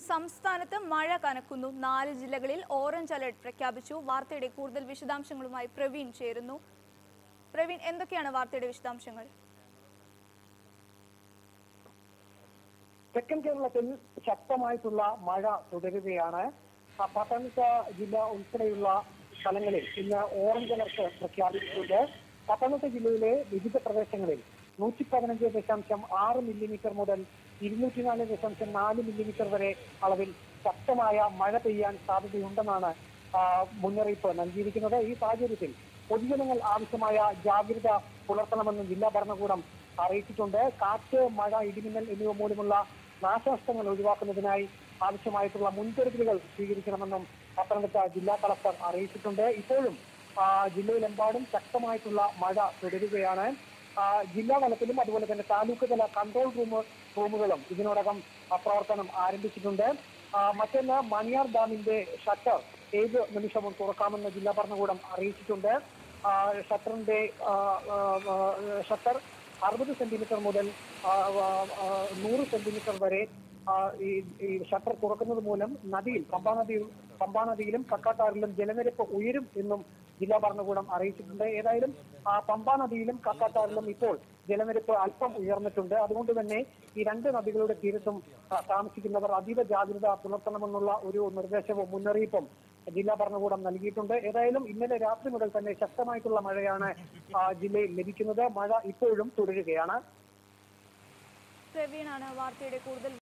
സംസ്ഥാനത്ത് മഴ കനക്കുന്നു നാല് ജില്ലകളിൽ ഓറഞ്ച് അലർട്ട് പ്രഖ്യാപിച്ചു വാർത്തയുടെ കൂടുതൽ വിശദാംശങ്ങളുമായി പ്രവീൺ ചേരുന്നു പ്രവീൺ എന്തൊക്കെയാണ് വാർത്തയുടെ വിശദാംശങ്ങൾ തെക്കൻ കേരളത്തിൽ ശക്തമായിട്ടുള്ള മഴ തുടരുകയാണ് ആ, പത്തനംതിട്ട ജില്ല ഉൾപ്പെടെയുള്ള സ്ഥലങ്ങളിൽ ഇന്ന് ഓറഞ്ച് അലർട്ട് പ്രഖ്യാപിച്ചിട്ടുണ്ട് പത്തനംതിട്ട ജില്ലയിലെ വിവിധ പ്രദേശങ്ങളിൽ നൂറ്റി പതിനഞ്ച് ദശാംശം ആറ് മില്ലിമീറ്റർ മുതൽ ഇരുന്നൂറ്റിനാല് ദശാംശം നാല് മില്ലിമീറ്റർ വരെ അളവിൽ ശക്തമായ മഴ പെയ്യാൻ സാധ്യതയുണ്ടെന്നാണ് ആ, മുന്നറിയിപ്പ് നൽകിയിരിക്കുന്നത് ഈ സാഹചര്യത്തിൽ പൊതുജനങ്ങൾ ആവശ്യമായ ജാഗ്രത പുലർത്തണമെന്ന് ജില്ലാ ഭരണകൂടം അറിയിച്ചിട്ടുണ്ട് കാറ്റ് മഴ ഇടിമിന്നൽ എന്നിവ മൂലമുള്ള നാശനഷ്ടങ്ങൾ ഒഴിവാക്കുന്നതിനായി ആവശ്യമായിട്ടുള്ള മുൻകരുതലുകൾ സ്വീകരിക്കണമെന്നും പത്തനംതിട്ട ജില്ലാ കളക്ടർ അറിയിച്ചിട്ടുണ്ട് ഇപ്പോഴും ആ, ജില്ലയിലെമ്പാടും ശക്തമായിട്ടുള്ള മഴ തുടരുകയാണ് ആ, ജില്ലാ തലത്തിലും അതുപോലെ തന്നെ താലൂക്ക് തല കൺട്രോൾ റൂം റൂമുകളും ഇതിനോടകം ആ, പ്രവർത്തനം ആരംഭിച്ചിട്ടുണ്ട് ആ, മറ്റൊന്ന് മണിയാർ ഡാമിന്റെ ഷട്ടർ ഏത് നിമിഷവും തുറക്കാമെന്ന് ജില്ലാ ഭരണകൂടം അറിയിച്ചിട്ടുണ്ട് ആ, ഷട്ടറിന്റെ ആ, ആ, ആ, ഷട്ടർ അറുപത് സെന്റിമീറ്റർ മുതൽ ആ, ആ, ആ, നൂറ് സെന്റിമീറ്റർ വരെ ആ, ഈ ഈ ഷട്ടർ തുറക്കുന്നത് മൂലം നദിയിൽ പമ്പാ നദിയിൽ പമ്പാ നദിയിലും കക്കാട്ടാറിലും ജലനിരപ്പ് ഉയരും എന്നും ജില്ലാ ഭരണകൂടം അറിയിച്ചിട്ടുണ്ട് ഏതായാലും ആ പമ്പാ നദിയിലും കക്കാട്ടാറിലും ഇപ്പോൾ ജലനിരപ്പ് അല്പം ഉയർന്നിട്ടുണ്ട് അതുകൊണ്ട് തന്നെ ഈ രണ്ട് നദികളുടെ തീരത്തും ആ, താമസിക്കുന്നവർ അതീവ ജാഗ്രത പുലർത്തണമെന്നുള്ള ഒരു നിർദ്ദേശവും മുന്നറിയിപ്പും ജില്ലാ ഭരണകൂടം നൽകിയിട്ടുണ്ട് ഏതായാലും ഇന്നലെ രാത്രി മുതൽ തന്നെ ശക്തമായിട്ടുള്ള മഴയാണ് ആ, ജില്ലയിൽ ലഭിക്കുന്നത് മഴ ഇപ്പോഴും തുടരുകയാണ് പ്രവീണാണ് വാർത്തയുടെ കൂടുതൽ